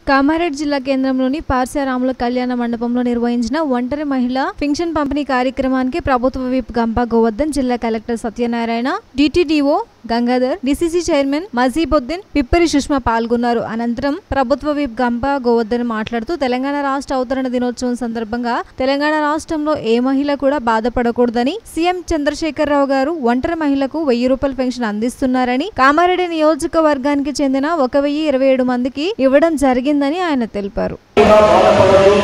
కామారెడ్డి జిల్లా కేంద్రంలోని పార్శారాముల కళ్యాణ మండపంలో నిర్వహించిన ఒంటరి మహిళ ఫింక్షన్ పంపిణీ కార్యక్రమానికి ప్రభుత్వ విప్ గంపా గోవర్ధన్ జిల్లా collector Satyanarayana DTDO Gangadhar DCC chairman Majeebuddin Pippari Sushma పాల్గొన్నారు అనంతరం ప్రభుత్వ విప్ గంపా గోవర్ధన్ మాట్లాడుతూ తెలంగాణ రాష్ట్ర అవతరణ దినోత్సవం సందర్భంగా తెలంగాణ రాష్ట్రంలో ఏ మహిళ కూడా బాధపడకూడదని సీఎం చంద్రశేఖరరావు గారు ఒంటరి మహిళకు వెయ్యి రూపాయల పెన్షన్ అందిస్తున్నారని కామారెడ్డి నియోజకవర్గానికి చెందిన ఒక వెయ్యి ఇరవై ఏడు మందికి ఇవ్వడం జరిగిందని ఆయన తెలిపారు కూడా బాధపడదు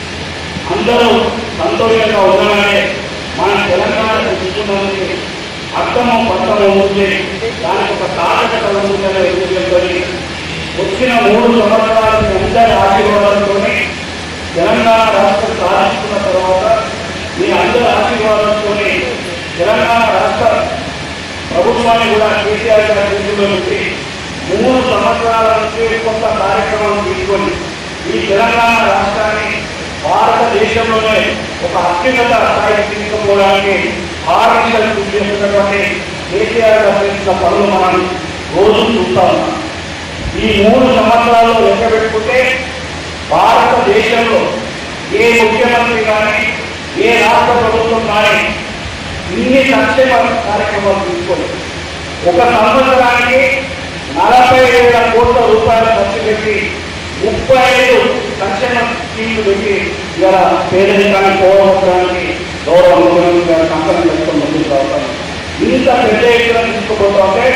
అందరూ సంతోషంగా ఉండాలని మన తెలంగాణ తీసుకున్నందుకు అర్థము పట్టము ఉంది దానికి ఒక తారకత ఉందని ఉద్దేశంతో వచ్చిన మూడు సంవత్సరాల మీ అందరి ఆశీర్వాదంతో తెలంగాణ రాష్ట్రం సాధించుకున్న తర్వాత మీ అందరి ఆశీర్వాదంతో తెలంగాణ రాష్ట్ర ప్రభుత్వాన్ని కూడా కేసీఆర్ గారి చేతుల్లో పెట్టి మూడు సంవత్సరాల నుంచి కొత్త కార్యక్రమం తీసుకొని ఈ తెలంగాణ రాష్ట్రాన్ని భారతదేశంలోనే ఒక అత్యున్నత స్థాయికి తీసుకుపోవడానికి ఆర్ఎస్ఎల్ కృషి చేస్తున్నటువంటి కేసీఆర్ గారు చేసిన పనులు మనం రోజు చూస్తా ఉన్నాం ఈ మూడు సంవత్సరాల్లో లెక్క పెట్టుకుంటే భారతదేశంలో ఏ ముఖ్యమంత్రి కానీ ఏ రాష్ట్ర ప్రభుత్వం కానీ ఇన్ని సంక్షేమ కార్యక్రమాలు తీసుకొని ఒక సంవత్సరానికి నలభై వేల కోట్ల రూపాయలు ఖర్చు పెట్టి ముప్పై ఐదు సంక్షేమ స్కీమ్లు పెట్టి ఇలా పేదరికాన్ని పోవడానికి గౌరవ ముఖ్యమంత్రి గారు కంపెనీ పెట్టుకొని ముందుకు రావడం ఇంత పెద్ద ఎత్తున తీసుకుపోతుంటే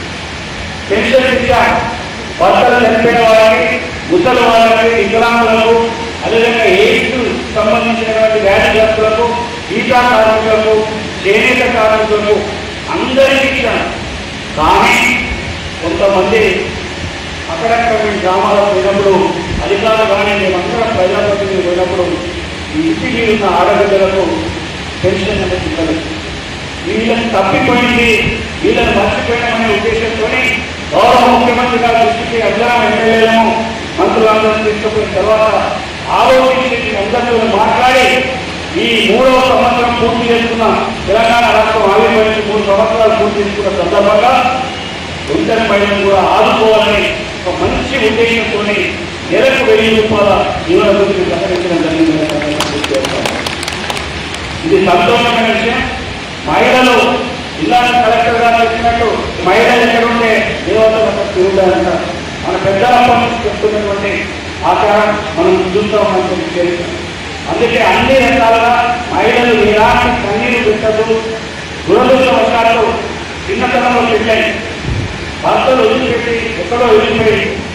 పెన్షన్ ఇచ్చా భర్తలు చనిపోయిన వారికి ముసలి వాళ్ళకి వికలాంగులకు అదేవిధంగా ఎయిడ్స్ సంబంధించినటువంటి వ్యాధిగ్రస్తులకు టీకా కార్మికులకు చేనేత కార్మికులకు అందరికీ ఇచ్చాను కానీ కొంతమంది అక్కడక్కడ మేము గ్రామాలకు పోయినప్పుడు అధికారులు కానీ మేమందరం ప్రజాప్రతినిధులు పోయినప్పుడు ఈ ఇంటికి ఉన్న ఆడబిడ్డలకు పెన్షన్ అనేది ఇవ్వలేదు వీళ్ళని తప్పిపోయింది వీళ్ళని మర్చిపోయినామనే ఉద్దేశంతో గౌరవ ముఖ్యమంత్రి గారు దృష్టికి అభిరామ ఎమ్మెల్యేలను మంత్రులందరూ తీసుకుపోయిన తర్వాత ఆలోచించి అందరితో మాట్లాడి ఈ మూడవ సంవత్సరం పూర్తి చేసుకున్న తెలంగాణ రాష్ట్రం ఆవిర్భవించి మూడు సంవత్సరాలు పూర్తి చేసుకున్న సందర్భంగా ఒంటరి మహిళను కూడా ఆదుకోవాలని ఒక మంచి ఉద్దేశంతో నెలకు వెయ్యి రూపాయల జీవన గురించి ప్రకటించడం జరిగిందని గుర్తు చేస్తాను. ఇది సంతోషమైన విషయం మహిళలు ఇలాంటి కలెక్టర్ గారు చెప్పినట్టు మహిళలు ఎక్కడుంటే దేవతలు అక్కడ తిరుగుతారంట మన పెద్దలప్పటి నుంచి చెప్తున్నటువంటి ఆచారం మనం చూస్తూ ఉన్నాం చరిత్ర అందుకే అన్ని రకాలుగా మహిళలు ఎలాంటి కన్నీరు పెట్టదు దురదృష్టవశాలు చిన్నతనంలో పెట్టాయి భర్తలు వదిలిపెట్టి ఎక్కడో వెళ్ళిపోయి